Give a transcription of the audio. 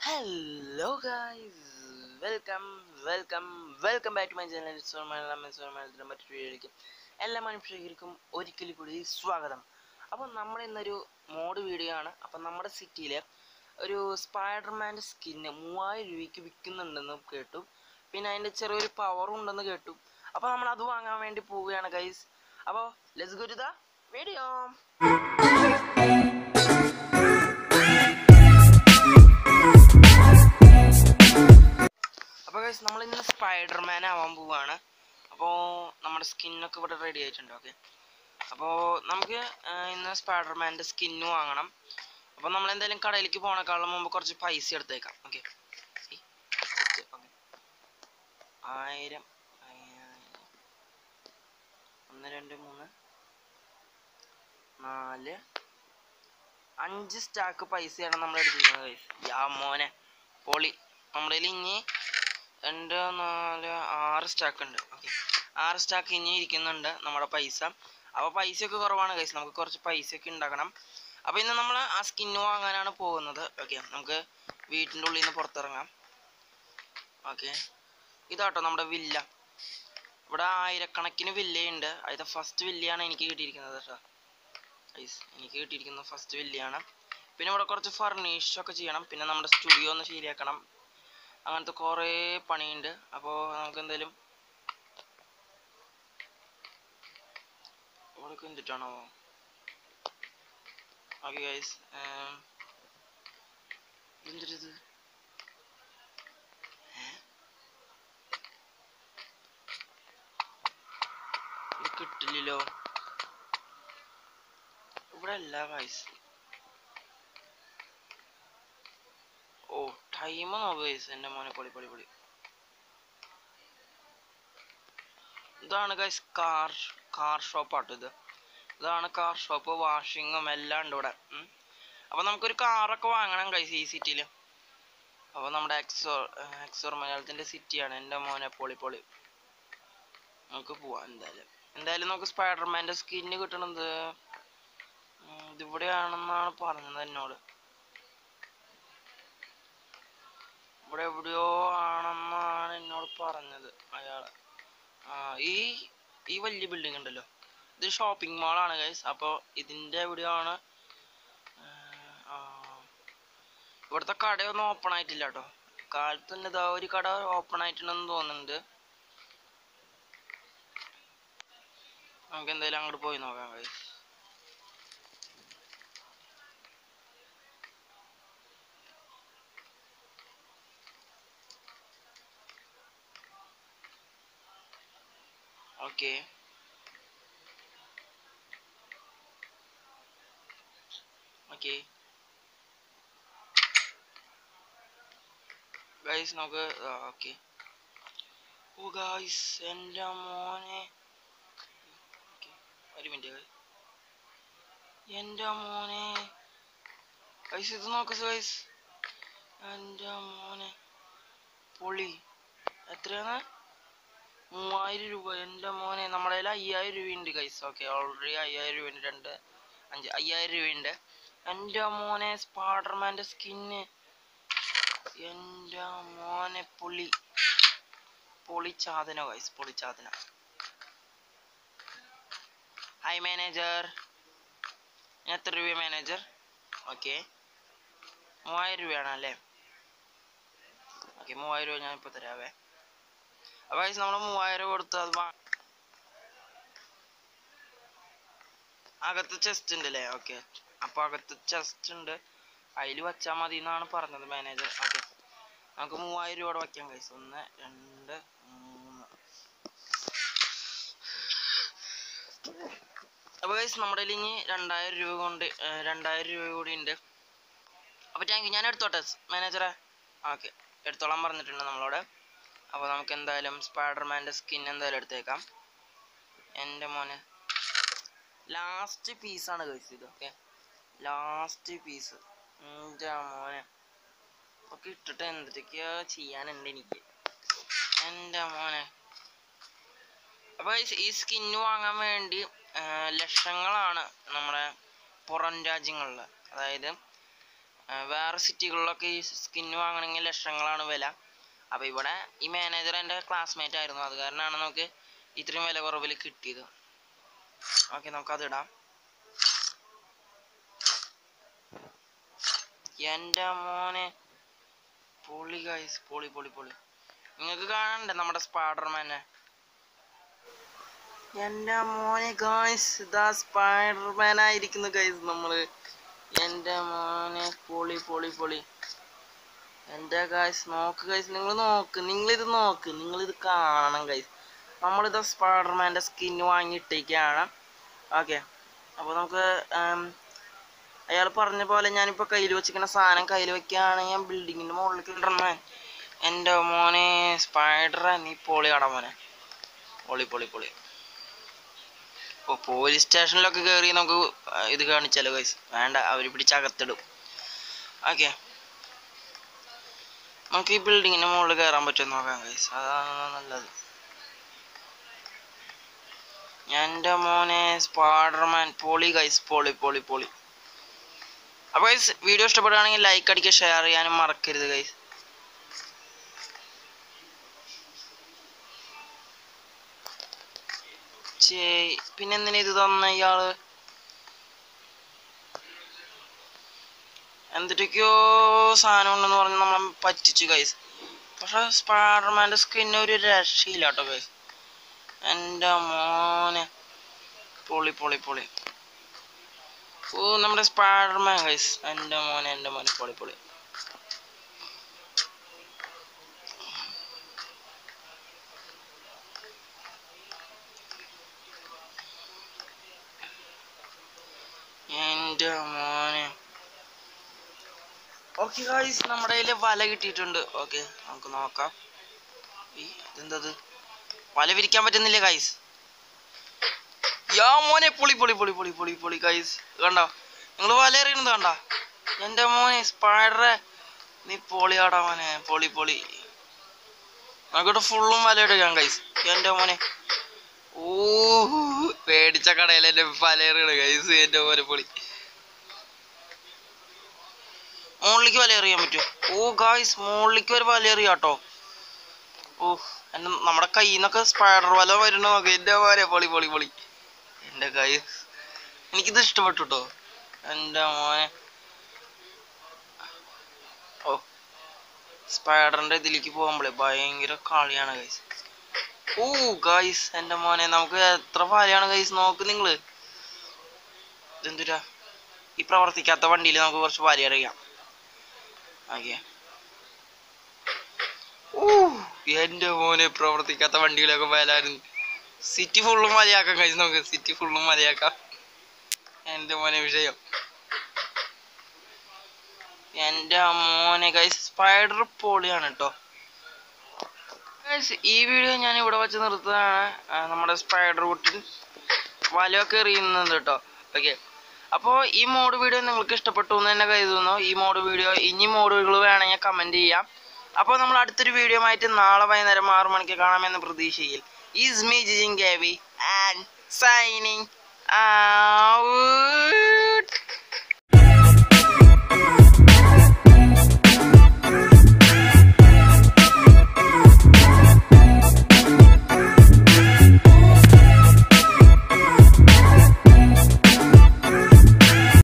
Hello guys welcome welcome welcome back to my channel മറ്റൊരു വീഡിയോയിലേക്ക് എല്ലാ മനുഷ്യർക്കും ഒരിക്കൽ കൂടി സ്വാഗതം അപ്പോൾ നമ്മൾ ഇന്നൊരു മോഡ് വീഡിയോ ആണ് അപ്പം നമ്മുടെ സിറ്റിയിൽ ഒരു സ്പൈഡർമാൻ്റെ സ്കിന്ന് മൂവായിരം രൂപയ്ക്ക് വിൽക്കുന്നുണ്ടെന്ന് കേട്ടു പിന്നെ അതിൻ്റെ ചെറിയൊരു പവറും ഉണ്ടെന്ന് കേട്ടു അപ്പോൾ നമ്മൾ അത് വാങ്ങാൻ വേണ്ടി പോവുകയാണ് ഗൈസ് അപ്പോൾ let's go to the video അപ്പോൾ ഗൈസ് നമ്മൾ ഇന്ന് സ്പൈഡർമാൻ ആവാൻ പോവാണ് അപ്പോൾ നമ്മുടെ സ്കിന്നൊക്കെ ഇവിടെ റെഡി ആയിട്ടുണ്ട് ഓക്കെ അപ്പോൾ നമുക്ക് ആ, ഇന്ന് സ്പൈഡർമാൻ്റെ സ്കിന്ന് വാങ്ങണം അപ്പോൾ നമ്മൾ എന്തായാലും കടയിലേക്ക് പോണേക്കാളും മുമ്പ് കുറച്ച് പൈസ എടുത്തേക്കാം ഓക്കെ ആയിരം ആയിരം. ഒന്ന് രണ്ട് മൂന്ന് നാല് അഞ്ച് സ്റ്റാക്ക് പൈസയാണ് നമ്മൾ എടുത്തിരിക്കുന്നത് guys. യാ മോനെ പൊളി നമ്മുടെ കയ്യിൽ ഇനി രണ്ട് നാല് ആറ് സ്റ്റാക്ക് ഉണ്ട് ഓക്കെ ആറ് സ്റ്റാക്ക് ഇനി ഇരിക്കുന്നുണ്ട് നമ്മുടെ പൈസ അപ്പോൾ പൈസയൊക്കെ കുറവാണ് കൈസ് നമുക്ക് കുറച്ച് പൈസയൊക്കെ ഉണ്ടാക്കണം അപ്പോൾ ഇന്ന് നമ്മൾ ആ സ്കിന്ന് വാങ്ങാനാണ് പോകുന്നത് ഓക്കെ നമുക്ക് വീട്ടിൻ്റെ ഉള്ളിൽ നിന്ന് പുറത്തിറങ്ങാം ഓക്കെ ഇതാട്ടോ നമ്മുടെ വില്ല ഇവിടെ ആയിരക്കണക്കിന് വില്ലയുണ്ട് അതിൻ്റെ ഫസ്റ്റ് വില്ലയാണ് എനിക്ക് കിട്ടിയിരിക്കുന്നത് കേട്ടോ ഗൈസ് എനിക്ക് കിട്ടിയിരിക്കുന്നത് ഫസ്റ്റ് വില്ലയാണ് പിന്നെ ഇവിടെ കുറച്ച് ഫർണിഷ് ഒക്കെ ചെയ്യണം പിന്നെ നമ്മുടെ സ്റ്റുഡിയോ ഒന്ന് ശരിയാക്കണം അങ്ങനത്തെ കുറേ പണിയുണ്ട് അപ്പോൾ നമുക്ക് എന്തായാലും ഇവിടേക്ക് എന്തിട്ടാണോ ഓക്കെ ഗൈസ് എന്തിട്ടത് ഇത് കിട്ടില്ലല്ലോ ഇവിടെ അല്ല ഗൈസ് ഓ ടൈം നോക്ക് ഗൈസ് എൻ്റെ മോനെ പൊളി പൊളി പൊളി ഇതാണ് ഗൈസ് കാർ കാർ ഷോപ്പാട്ടോ ഇത് ഇതാണ് കാർ ഷോപ്പ് വാഷിങ്ങും എല്ലാം ഉണ്ട് ഇവിടെ ഉം. അപ്പൊ നമുക്കൊരു കാറൊക്കെ വാങ്ങണം ഗൈസ് ഈ സിറ്റിയിൽ അപ്പോൾ നമ്മുടെ എക്സോർ എക്സോർ മലയാളത്തിന്റെ സിറ്റിയാണ് എൻ്റെ മോനെ പൊളി പൊളി നമുക്ക് പോവാം എന്തായാലും എന്തായാലും നമുക്ക് സ്പൈഡർമാൻ്റെ സ്കിന്ന് കിട്ടണത് ഉം, ഇതിവിടെയാണെന്നാണ് പറഞ്ഞത് എന്നോട് ഇവിടെ എവിടെയോ ആണെന്നാണ് എന്നോട് പറഞ്ഞത് അയാള് ആ ഈ ഈ വലിയ ബിൽഡിംഗ് ഉണ്ടല്ലോ ഇത് ഷോപ്പിംഗ് മാളാണ് ഗൈസ് അപ്പോൾ ഇതിൻ്റെ എവിടെയാണ് ആ, ഇവിടുത്തെ കടയൊന്നും ഓപ്പൺ ആയിട്ടില്ല കേട്ടോ കാലത്ത് തന്നെ ഇതാ ഒരു കട ഓപ്പൺ ആയിട്ടുണ്ടെന്ന് തോന്നുന്നുണ്ട് നമുക്ക് എന്തായാലും അങ്ങോട്ട് പോയി നോക്കാം ഗൈസ് ഓക്കെ ഓക്കെ ഗൈസ് നമുക്ക് ഓക്കെ ഓ ഗൈസ് എൻ്റെ മോനെ Okay, ഒരു മിനിറ്റ് എൻ്റെ മോനെ ഗൈസ് ഇത് നോക്ക് ഗൈസ് എൻ്റെ മോനെ പൊളി എത്രയാണ് മൂവായിരം രൂപ എൻ്റെ മോനെ നമ്മുടെ കയ്യിൽ അയ്യായിരം രൂപയുണ്ട് ഗൈസ് ഓക്കെ ഓൾറെഡി അയ്യായിരം രൂപയുണ്ട് രണ്ട് അഞ്ച് അയ്യായിരം രൂപയുണ്ട് എൻ്റെ മോനെ സ്പാഡർമാൻ്റെ സ്കിന്ന് എൻ്റെ മോനെ പൊളി പൊളിച്ചാതന ഗൈസ് പൊളിച്ചാതന ഹായ് മാനേജർ എത്ര രൂപ മാനേജർ ഓക്കെ മൂവായിരം രൂപയാണ് അല്ലേ ഓക്കെ മൂവായിരം രൂപ ഞാൻ ഇപ്പോൾ തരാവേ അപ്പോൾ ഗൈസ് നമ്മൾ മൂവായിരം കൊടുത്ത് അത് വാ- അകത്ത് ചെസ്റ്റ് ഉണ്ട് അല്ലേ ഓക്കെ അപ്പോൾ അകത്ത് ചെസ്റ്റ് ഉണ്ട് അതിൽ വെച്ചാൽ മതി എന്നാണ് പറഞ്ഞത് മാനേജർ ഓക്കെ നമുക്ക് മൂവായിരം രൂപ വയ്ക്കാം കൈസ് ഒന്ന് രണ്ട് മൂന്ന് അപ്പോൾ കൈസ് നമ്മുടെ കയ്യിൽ ഇനി രണ്ടായിരം രൂപ കൊണ്ട് ഏ, രണ്ടായിരം രൂപ കൂടി ഉണ്ട് അപ്പോൾ താങ്ക് യു ഞാൻ എടുത്തോട്ടെ മാനേജറെ ഓക്കെ എടുത്തോളാൻ പറഞ്ഞിട്ടുണ്ട് നമ്മളോട് അപ്പോൾ നമുക്ക് എന്തായാലും സ്പൈഡർമാൻ്റെ സ്കിൻ എന്തായാലും എടുത്തേക്കാം എൻ്റെ മോനെ ലാസ്റ്റ് പീസാണ് കഴിച്ചത് ഇത് ഓക്കെ ലാസ്റ്റ് പീസ് എൻ്റെ മോനെ ഒക്കെ ഇട്ടിട്ട് എന്തൊക്കെയോ ചെയ്യാനുണ്ട് എനിക്ക് എൻ്റെ മോനെ അപ്പോൾ ഈ സ്കിന്ന് വാങ്ങാൻ വേണ്ടി ആ, ലക്ഷങ്ങളാണ് നമ്മുടെ പുറം രാജ്യങ്ങളിൽ അതായത് വേറെ സിറ്റികളിലൊക്കെ ഈ സ്കിൻ വാങ്ങണമെങ്കിൽ ലക്ഷങ്ങളാണ് വില അപ്പോൾ ഇവിടെ ഈ മാനേജർ എൻ്റെ ക്ലാസ്മേറ്റ് ആയിരുന്നു അത് കാരണമാണ് നമുക്ക് ഇത്രയും വില കുറവിൽ കിട്ടിയത് ഓക്കെ നമുക്കത് ഇടാം എൻ്റെ മോനെ പൊളി ഗൈസ് പൊളി പൊളി പൊളി നിങ്ങൾക്ക് കാണണ്ടേ നമ്മുടെ സ്പൈഡർമാനെ എൻ്റെ മോനെ ഗായ്സ് ഇതാ സ്പൈഡർമാൻ ആയിരിക്കുന്നു ഗൈസ് നമ്മള് എൻ്റെ മോനെ പൊളി പൊളി പൊളി എൻ്റെ ഗൈസ് നോക്ക് ഗൈസ് നിങ്ങൾ നോക്ക് നിങ്ങളിത് നോക്ക് നിങ്ങളിത് കാണണം ഗൈസ് നമ്മളിത് സ്പൈഡർമാൻ്റെ സ്കിൻ വാങ്ങിയിട്ടേക്കാണ് ഓക്കെ അപ്പോൾ നമുക്ക് അയാൾ പറഞ്ഞ പോലെ ഞാനിപ്പോൾ കയ്യിൽ വെച്ചിരിക്കുന്ന സാധനം കയ്യിൽ വെക്കുകയാണെങ്കിൽ ബിൽഡിങ്ങിൻ്റെ മുകളിലേക്ക് ഇടണേ എൻ്റെ മോനെ സ്പൈഡറെ നീ പൊളിയാടാ മോനെ പൊളി പൊളി പൊളി ഓ പോലീസ് സ്റ്റേഷനിലൊക്കെ കയറി നമുക്ക് ആ, ഇത് കാണിച്ചാലോ ഗൈസ് വേണ്ട അവർ പിടിച്ച് അകത്തിടും ഓക്കെ നമുക്ക് ഈ ബിൽഡിങ്ങിന്റെ മുകളിൽ കയറാൻ പറ്റുമോ നോക്കാം ഗൈസ് അതാണ് നല്ലത് എൻ്റെ മോനെ സ്പൈഡർമാൻ പൊളി ഗൈസ് പൊളി പൊളി പൊളി അപ്പോൾ ഗൈസ് വീഡിയോ ഇഷ്ടപ്പെടുകയാണെങ്കിൽ ലൈക്ക് അടിക്കുക ഷെയർ ചെയ്യാനും മറക്കരുത് ഗൈസ് ചേ പിന്നെ എന്തിനാ ഇത് തന്ന ഇയാള് എന്തൊക്കെയോ സാധനം ഉണ്ടെന്ന് പറഞ്ഞ് നമ്മളെ പറ്റിച്ചു ഗൈസ് പക്ഷെ സ്പൈഡർമാൻ്റെ സ്കിന്ന് ഒരു രക്ഷയില്ല കേട്ടോ ഗൈസ് എൻ്റെ മോനെ പൊളി പൊളി പൊളി ഓ നമ്മുടെ സ്പൈഡർമാൻ ഗൈസ് എൻ്റെ മോനെ എൻ്റെ മോനെ പൊളി പൊളി എൻ്റെ മോനെ ഓക്കെ ഗായ്സ് നമ്മുടെ കയ്യിൽ വല കിട്ടിയിട്ടുണ്ട് ഓക്കെ നമുക്ക് നോക്കാം ഈ ഇതെന്തത് വല വിരിക്കാൻ പറ്റുന്നില്ല ഗായ്സ് യാ മോനെ പൊളി പൊളി പൊളി പൊളി പൊളി പൊളി ഗായ്സ് കണ്ടോ നിങ്ങൾ വല എറിയുന്നത് കണ്ട എൻ്റെ മോനെ സ്പൈഡറെ നീ പൊളിയാടാ മോനെ പൊളി പൊളി നമുക്കിവിടെ ഫുള്ളും വല എടുക്കാം ഗൈസ് എൻ്റെ മോനെ ഓ പേടിച്ച കടയിൽ എൻ്റെ വല എറിയണ ഗൈസ് എൻ്റെ മോനെ പൊളി മുകളിലേക്ക് വല എറിയാൻ പറ്റുമോ ഓ ഗായ്സ് മുകളിലേക്ക് ഒരു വല എറിയാം കേട്ടോ ഓ എൻ്റെ നമ്മുടെ കയ്യിൽ നിന്നൊക്കെ സ്പൈഡർ വല വരണ നോക്ക് എൻ്റെ മോനെ പൊളി പൊളി പൊളി എൻ്റെ ഗൈസ് എനിക്കിത് ഇഷ്ടപ്പെട്ടു കേട്ടോ എൻ്റെ മോനെ ഓ സ്പൈഡറിൻ്റെ ഇതിലേക്ക് പോകുമ്പോഴേ ഭയങ്കര കളിയാണ് ഗൈസ് ഓ ഗൈസ് എൻ്റെ മോനെ നമുക്ക് എത്ര വലയാണ് ഗൈസ് നോക്ക് നിങ്ങള് ഇതെന്തുരാ ഈ പ്രവർത്തിക്കാത്ത വണ്ടിയിൽ നമുക്ക് കുറച്ച് വല അറിയാം ഓക്കെ ഓ എൻ്റെ മോനെ പ്രവർത്തിക്കാത്ത വണ്ടികളൊക്കെ വലായിരുന്നു സിറ്റി ഫുള്ളും മലയാക്കാം കഴിച്ച് നമുക്ക് സിറ്റി ഫുള്ളും മലയാക്കാം എൻ്റെ മോനെ വിഷയം എൻ്റെ മോനെ ഗൈസ് സ്പൈഡർ പൊളിയാണ് കേട്ടോ ഗൈസ് ഈ വീഡിയോ ഞാൻ ഇവിടെ വെച്ച് നിർത്തുന്നതാണ് ആ, നമ്മുടെ സ്പൈഡർ കുട്ടി വലയൊക്കെ എറിയുന്നത് കേട്ടോ ഓക്കെ അപ്പോൾ ഈ മോഡ് വീഡിയോ നിങ്ങൾക്ക് ഇഷ്ടപ്പെട്ടു എന്ന് തന്നെ കരുതുന്നു ഈ മോഡ് വീഡിയോ ഇനി മോഡുകൾ വേണമെങ്കിൽ കമൻറ്റ് ചെയ്യാം അപ്പോൾ നമ്മൾ അടുത്തൊരു വീഡിയോ ആയിട്ട് നാളെ വൈകുന്നേരം ആറു മണിക്ക് കാണാമെന്ന പ്രതീക്ഷയിൽ ഈസ് മീ ജിജിങ് ഗേവി ആൻഡ് സൈനിങ് ഔട്ട്